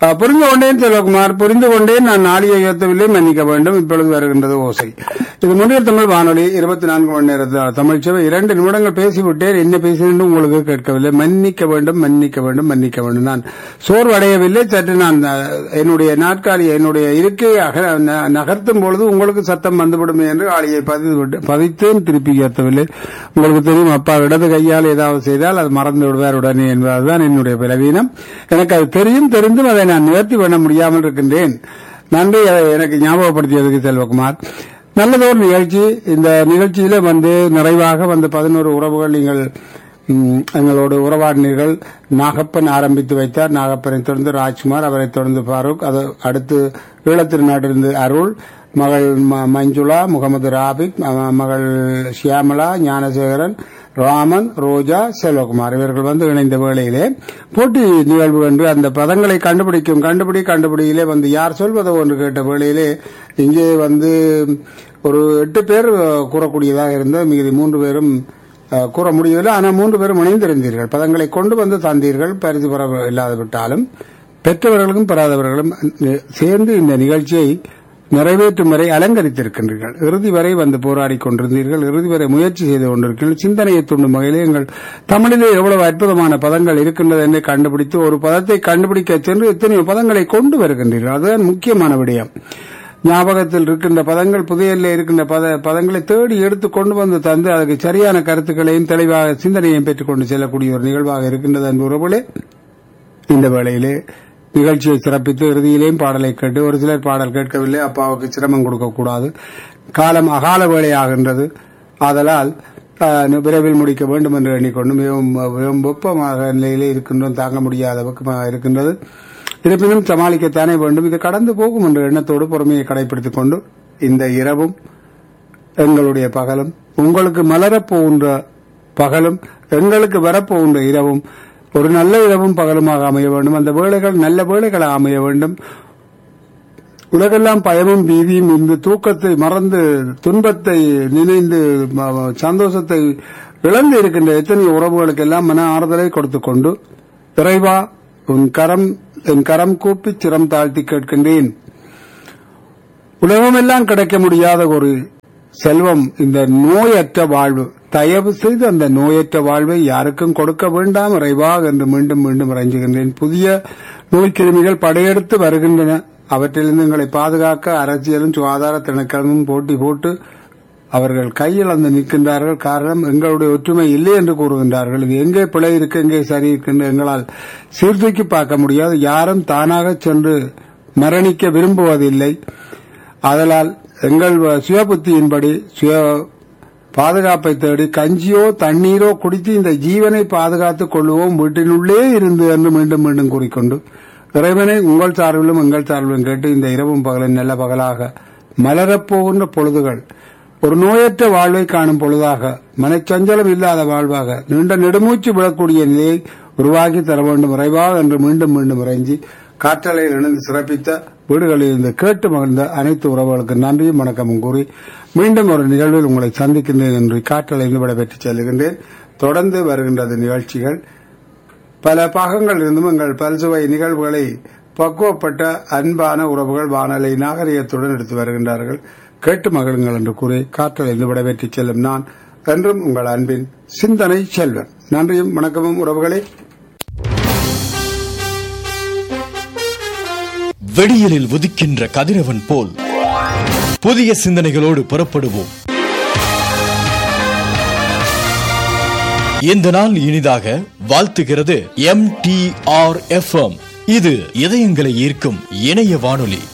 அஹ், புரிந்து கொண்டேன் செல்வகுமார் புரிந்து கொண்டேன் நான் நாளிகை உயர்த்தவில்லை மன்னிக்க வேண்டும் இப்பொழுது வருகின்றது ஓசை இது முன்னில் தமிழ் வானொலி இருபத்தி நான்கு மணி நேரத்தில் தமிழ் சேவை இரண்டு நிமிடங்கள் பேசிவிட்டேன் என்ன பேசினேன் உங்களுக்கு கேட்கவில்லை மன்னிக்க வேண்டும் மன்னிக்க வேண்டும் மன்னிக்க வேண்டும் நான் சோர்வடையவில்லை சற்று நான் அஹ், என்னுடைய நாற்காலி என்னுடைய இருக்கையை அக- ந- நகர்த்தும் பொழுது உங்களுக்கு சத்தம் வந்துவிடுமே என்று ஆளியை பதித்து விட்டு பதித்தேன் திருப்பி ஏற்றவில்லை உங்களுக்கு தெரியும் அப்பா இடது கையால் ஏதாவது செய்தால் அது மறந்து விடுவார் உடனே என்பதுதான் என்னுடைய பலவீனம் எனக்கு அது தெரியும் தெரிந்தும் அதை நான் நிவர்த்தி பண்ண முடியாமல் இருக்கின்றேன் நன்றி அதை எனக்கு ஞாபகப்படுத்தியதுக்கு செல்வகுமார் நல்லதொரு நிகழ்ச்சி இந்த நிகழ்ச்சியில வந்து நிறைவாக வந்து பதினோரு உறவுகள் நீங்கள் ம், எங்களோடு உறவாடினீர்கள் நாகப்பன் ஆரம்பித்து வைத்தார் நாகப்பனை தொடர்ந்து ராஜ்குமார் அவரை தொடர்ந்து ஃபாரூக் அது அடுத்து ஈழத்திருநாட்டிலிருந்து அருள் மகள் ம- மஞ்சுளா முகமது ராபிக் ம- மகள் ஷியாமலா ஞானசேகரன் ராமன் ரோஜா செல்வகுமார் இவர்கள் வந்து இணைந்த வேளையிலே போட்டி நிகழ்வு என்று அந்த பதங்களை கண்டுபிடிக்கும் கண்டுபிடி கண்டுபிடியிலே வந்து யார் சொல்வதோ என்று கேட்ட வேளையிலே இங்கே வந்து ஒரு எட்டு பேர் அஹ், கூறக்கூடியதாக இருந்த மீதி மூன்று பேரும் அஹ், கூற முடியவில்லை ஆனால் மூன்று பேரும் இணைந்திருந்தீர்கள் பதங்களை கொண்டு வந்து தந்தீர்கள் பரிசு பெற இல்லாது விட்டாலும் பெற்றவர்களும் பெறாதவர்களும் அஹ், சேர்ந்து இந்த நிகழ்ச்சியை நிறைவேற்றும் வரை அலங்கரித்திருக்கின்றீர்கள் இறுதி வரை வந்து போராடி கொண்டிருந்தீர்கள் இறுதி வரை முயற்சி செய்து கொண்டிருக்கிறீர்கள் சிந்தனையை தூண்டும் வகையிலே எங்கள் தமிழிலே எவ்வளவு அற்புதமான பதங்கள் இருக்கின்றது என்று கண்டுபிடித்து ஒரு பதத்தை கண்டுபிடிக்க சென்று எத்தனையோ பதங்களை கொண்டு வருகின்றீர்கள் அதுதான் முக்கியமான விடயம் ஞாபகத்தில் இருக்கின்ற பதங்கள் புதையல்ல இருக்கின்ற பத பதங்களை தேடி எடுத்து கொண்டு வந்து தந்து அதுக்கு சரியான கருத்துக்களையும் தெளிவாக சிந்தனையையும் பெற்றுக்கொண்டு செல்லக்கூடிய ஒரு நிகழ்வாக இருக்கின்றது அன்பு உறவுகளே இந்த வேளையிலே நிகழ்ச்சியை சிறப்பித்து இறுதியிலேயும் பாடலை கேட்டு ஒரு சிலர் பாடல் கேட்கவில்லை அப்பாவுக்கு சிரமம் கொடுக்கக்கூடாது காலம் அகால வேளையாகின்றது ஆதலால் ஆஹ், விரைவில் முடிக்க வேண்டும் என்று எண்ணிக்கொண்டு மிகவும் மிகவும் வெப்பமாக நிலையிலே இருக்கின்றோம் தாங்க முடியாத வெப்பமாக இருக்கின்றது இருப்பினும் சமாளிக்கத்தானே வேண்டும் இது கடந்து போகும் என்ற எண்ணத்தோடு பொறுமையை கடைபிடித்துக் கொண்டு இந்த இரவும் எங்களுடைய பகலும் உங்களுக்கு மலரப் போகின்ற பகலும் எங்களுக்கு வரப்போகின்ற இரவும் ஒரு நல்ல இரவும் பகலுமாக அமைய வேண்டும் அந்த வேலைகள் நல்ல வேலைகளாக அமைய வேண்டும் உலகெல்லாம் பயமும் பீதியும் இந்த தூக்கத்தை மறந்து துன்பத்தை நினைந்து ம- சந்தோஷத்தை இழந்து இருக்கின்ற எத்தனை உறவுகளுக்கெல்லாம் மன ஆறுதலை கொடுத்துக் கொண்டு இறைவா உன் கரம் என் கரம் கூப்பி சிரம் தாழ்த்தி கேட்கின்றேன் உலகமெல்லாம் கிடைக்க முடியாத ஒரு செல்வம் இந்த நோயற்ற வாழ்வு தயவு செய்து அந்த நோயற்ற வாழ்வை யாருக்கும் கொடுக்க வேண்டாம் இறைவா என்று மீண்டும் மீண்டும் இறைஞ்சுகின்றேன் புதிய நோய்க்கிருமிகள் படையெடுத்து வருகின்றன அவற்றிலிருந்து எங்களை பாதுகாக்க அரசியலும் சுகாதார திணைக்களமும் போட்டி போட்டு அவர்கள் கையிழந்து நிற்கின்றார்கள் காரணம் எங்களுடைய ஒற்றுமை இல்லை என்று கூறுகின்றார்கள் இது எங்கே பிழை இருக்கு எங்கே சரி இருக்கு எங்களால் சீர்தூக்கி பார்க்க முடியாது யாரும் தானாக சென்று மரணிக்க விரும்புவதில்லை ஆதலால் எங்கள் வ- சுயபுத்தியின்படி சுய பாதுகாப்பை தேடி கஞ்சியோ தண்ணீரோ குடித்து இந்த ஜீவனை பாதுகாத்துக் கொள்வோம் வீட்டினுள்ளே இருந்து என்று மீண்டும் மீண்டும் கூறிக்கொண்டு இறைவனை உங்கள் சார்பிலும் எங்கள் சார்பிலும் கேட்டு இந்த இரவும் பகலின் நல்ல பகலாக மலரப்போகின்ற பொழுதுகள் ஒரு நோயற்ற வாழ்வை காணும் பொழுதாக மனச்சஞ்சலம் இல்லாத வாழ்வாக நீண்ட நெடுமூச்சு விடக்கூடிய நிலையை உருவாக்கி தர வேண்டும் இறைவா என்று மீண்டும் மீண்டும் இறைஞ்சி காற்றலையில் இணைந்து சிறப்பித்த வீடுகளில் இருந்து கேட்டு மகிழ்ந்த அனைத்து உறவுகளுக்கு நன்றியும் வணக்கமும் கூறி மீண்டும் ஒரு நிகழ்வில் உங்களை சந்திக்கின்றேன் என்று காற்றலைந்து விடைபெற்றுச் செல்கின்றேன் தொடர்ந்து வருகின்றது நிகழ்ச்சிகள் பல பாகங்கள் இருந்தும் எங்கள் பல்சுவை நிகழ்வுகளை பக்குவப்பட்ட அன்பான உறவுகள் வானலை நாகரிகத்துடன் எடுத்து வருகின்றார்கள் கேட்டு மகிழுங்கள் என்று கூறி காற்றலைந்து விடைபெற்றுச் செல்லும் நான் என்றும் உங்கள் அன்பின் சிந்தனை செல்வன் நன்றியும் வணக்கமும் உறவுகளே வெடியலில் உதிக்கின்ற கதிரவன் போல் புதிய சிந்தனைகளோடு புறப்படுவோம் இந்த நாள் இனிதாக வாழ்த்துகிறது எம் டி ஆர் எஃப் இது இதயங்களை ஈர்க்கும் இணைய வானொலி